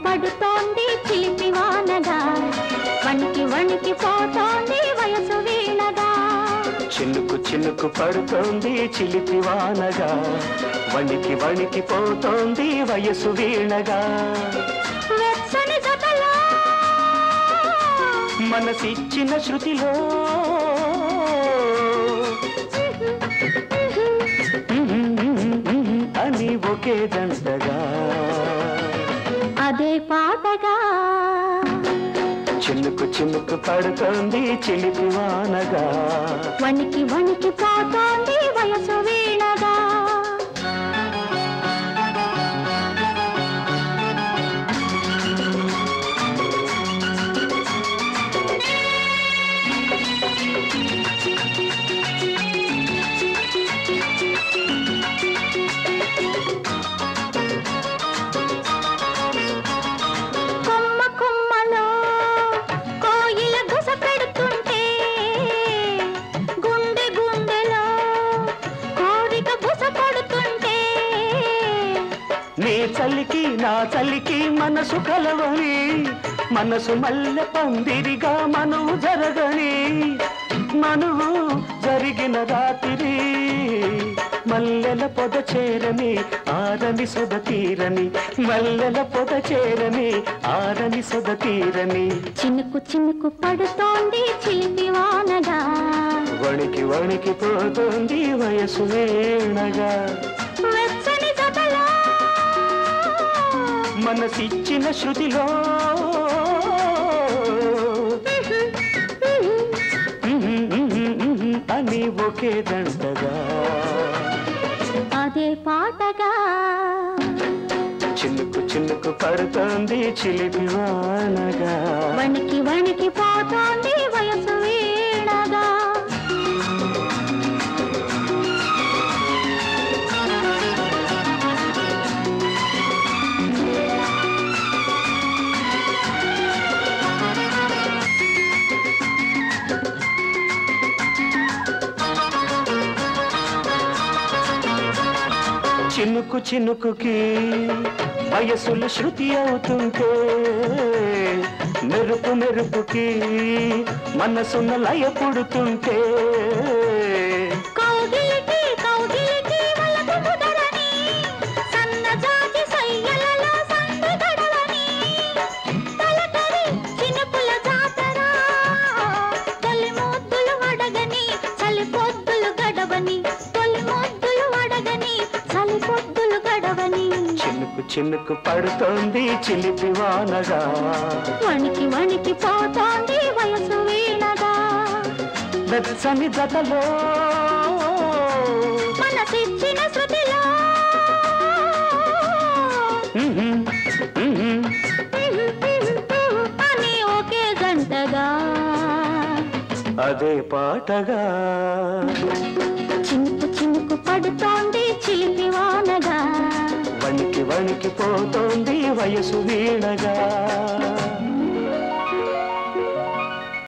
పడుతోంది చిలిపి వానగా వణికి వణికి పోతోంది వయసు వీణగా చినుకు చినుకు పడుతోంది చిలిపి వానగా వణికి వణికి పోతోంది వయసు వీణగా వెచ్చని జతలో మనసిచ్చిన శృతిలో అని ఒకే దండగా అదే పాటగా చినుకు చినుకు పడుతోంది చిలిపి వానగా వణికి వణికి పోతోంది వయసు వీణగా కొమ్మ కొమ్మలో కోయిల గుస పెడుతుంటే గుండె గుండెలో కోరిక బుస పడుతుంటే నీ చల్లికి నా చల్లికి మనసు కలవని మనసు మల్లె పందిరిగా మనువు జరగని మనువు జరిగిన రాత్రి మల్లెల పొద చేరని ఆరని సొద తీరని మల్లెల పొద చేరని ఆరని సొద తీరని చినుకు చినుకు పడుతోంది చిలిపి వానగా వణికి వణికి పోతుంది వయసు వేణగా వెచ్చని జతలో మనసిచ్చిన శృతిలో అని ఒకే దండగా అదే పాటగా చినుకు చినుకు పడుతోంది చిలిపి వానగా వణికి వణికి పోతోంది వయసు వీణగా చినుకు చినుకుకి వయసులు శృతి అవుతుంటే మెరుపు మెరుపుకి మనసున్న లయ పుడుతుంటే కౌగిలికి కౌగిలికి వలపు ముదరని సన్నజాజి సయ్యలలో సంధి గడవని తలకరి చినుకుల జాతర తొలి ముద్దులు వడగని చలి పొద్దులు గడవని తొలి ముద్దులు వడగని చలి పొద్దులు గడవని చినుకు చినుకు పడుతోంది చిలిపి వానగా వణికి వణికి పోతోంది వయసు వీణగా వెచ్చని జతలో మనసిచ్చిన శృతిలో ఉహుం, ఉహుం, అని ఒకే గంటగా అదే పాటగా చినుకు చినుకు పడుతోంది చిలిపి వానగా వణికి వణికి పోతోంది వయసు వీణగా